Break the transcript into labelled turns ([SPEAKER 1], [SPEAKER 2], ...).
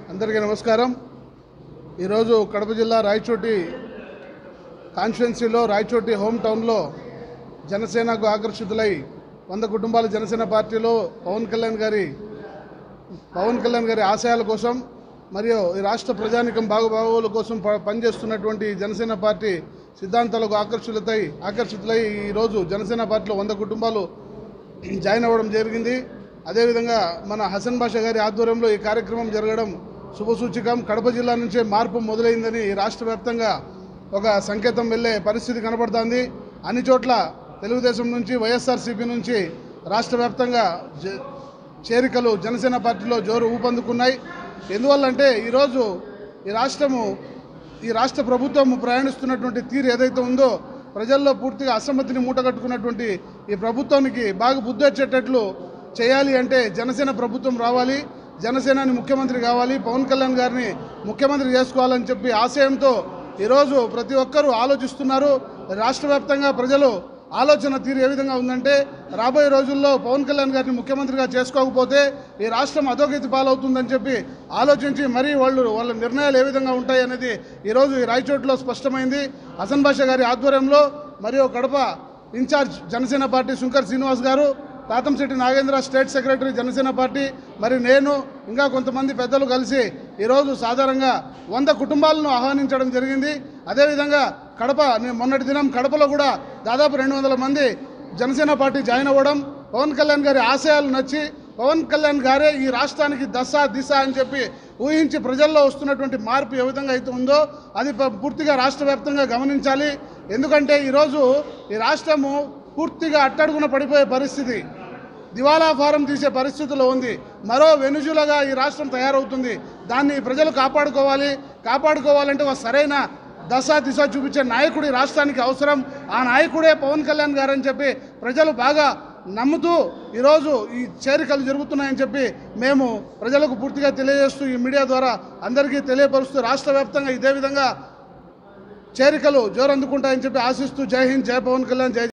[SPEAKER 1] అందరికీ నమస్కారం ఈరోజు కడప జిల్లా రాయచోటి కాన్స్టిట్యున్సీలో రాయచోటి హోమ్ టౌన్లో జనసేనకు ఆకర్షితులై వంద కుటుంబాల జనసేన పార్టీలో పవన్ కళ్యాణ్ గారి పవన్ కళ్యాణ్ గారి ఆశయాల కోసం మరియు ఈ రాష్ట్ర ప్రజానికం బాగుబాగోల కోసం ప- పనిచేస్తున్నటువంటి జనసేన పార్టీ సిద్ధాంతాలకు ఆకర్షితులై ఆకర్షితులై ఈరోజు జనసేన పార్టీలో వంద కుటుంబాలు జాయిన్ అవ్వడం జరిగింది అదేవిధంగా మన హసన్ బాషా గారి ఆధ్వర్యంలో ఈ కార్యక్రమం జరగడం శుభసూచకం కడప జిల్లా నుంచే మార్పు మొదలైందని ఈ రాష్ట్ర వ్యాప్తంగా ఒక సంకేతం వెళ్ళే పరిస్థితి కనబడుతోంది అన్ని చోట్ల తెలుగుదేశం నుంచి వైఎస్ఆర్సీపీ నుంచి రాష్ట్ర వ్యాప్తంగా జ- చేరికలు జనసేన పార్టీలో జోరు ఊపందుకున్నాయి ఎందువల్లంటే ఈరోజు ఈ రాష్ట్రము ఈ రాష్ట్ర ప్రభుత్వం ప్రయాణిస్తున్నటువంటి తీరు ఏదైతే ఉందో ప్రజల్లో పూర్తిగా అసమ్మతిని మూటగట్టుకున్నటువంటి ఈ ప్రభుత్వానికి బాగా బుద్ధి వచ్చేటట్లు చేయాలి అంటే జనసేన ప్రభుత్వం రావాలి జనసేనాని ముఖ్యమంత్రి కావాలి పవన్ కళ్యాణ్ గారిని ముఖ్యమంత్రి చేసుకోవాలని చెప్పి ఆశయంతో ఈరోజు ప్రతి ఒక్కరూ ఆలోచిస్తున్నారు రాష్ట్ర వ్యాప్తంగా ప్రజలు ఆలోచన తీరు ఏ విధంగా ఉందంటే రాబోయే రోజుల్లో పవన్ కళ్యాణ్ గారిని ముఖ్యమంత్రిగా చేసుకోకపోతే ఈ రాష్ట్రం అధోగతి పాలవుతుందని చెప్పి ఆలోచించి మరీ వాళ్ళు వాళ్ళ నిర్ణయాలు ఏ విధంగా ఉంటాయి అనేది ఈరోజు ఈ రాయచోట్లో స్పష్టమైంది హసన్ బాషా గారి ఆధ్వర్యంలో మరియు కడప ఇన్ఛార్జ్ జనసేన పార్టీ శంకర్ శ్రీనివాస్ గారు Tatamsetti Nagendra state secretary Janasena party మరి నేను ఇంకా కొంతమంది పెద్దలు కలిసి ఈరోజు సాధారణంగా వంద కుటుంబాలను ఆహ్వానించడం జరిగింది అదేవిధంగా కడప నేను మొన్నటి దినం కడపలో కూడా దాదాపు రెండు వందల మంది జనసేన పార్టీ జాయిన్ అవ్వడం పవన్ కళ్యాణ్ గారి ఆశయాలు నచ్చి పవన్ కళ్యాణ్ గారే ఈ రాష్ట్రానికి దశ దిశ అని చెప్పి ఊహించి ప్రజల్లో వస్తున్నటువంటి మార్పు ఏ విధంగా అయితే ఉందో అది ప- పూర్తిగా రాష్ట్ర వ్యాప్తంగా గమనించాలి ఎందుకంటే ఈరోజు ఈ రాష్ట్రము పూర్తిగా అట్టడుగున పడిపోయే పరిస్థితి దివాలా ఫారం తీసే పరిస్థితిలో ఉంది మరో వెనుజులగా ఈ రాష్ట్రం తయారవుతుంది దాన్ని ప్రజలు కాపాడుకోవాలి కాపాడుకోవాలంటే ఒక సరైన దశ దిశ చూపించే నాయకుడు ఈ రాష్ట్రానికి అవసరం ఆ నాయకుడే పవన్ కళ్యాణ్ గారు అని చెప్పి ప్రజలు బాగా నమ్ముతూ ఈరోజు ఈ చేరికలు జరుగుతున్నాయని చెప్పి మేము ప్రజలకు పూర్తిగా తెలియజేస్తూ ఈ మీడియా ద్వారా అందరికీ తెలియపరుస్తూ రాష్ట్ర వ్యాప్తంగా ఇదే విధంగా చేరికలు జోరందుకుంటాయని చెప్పి ఆశిస్తూ జై హింద్ జై పవన్ కళ్యాణ్ జై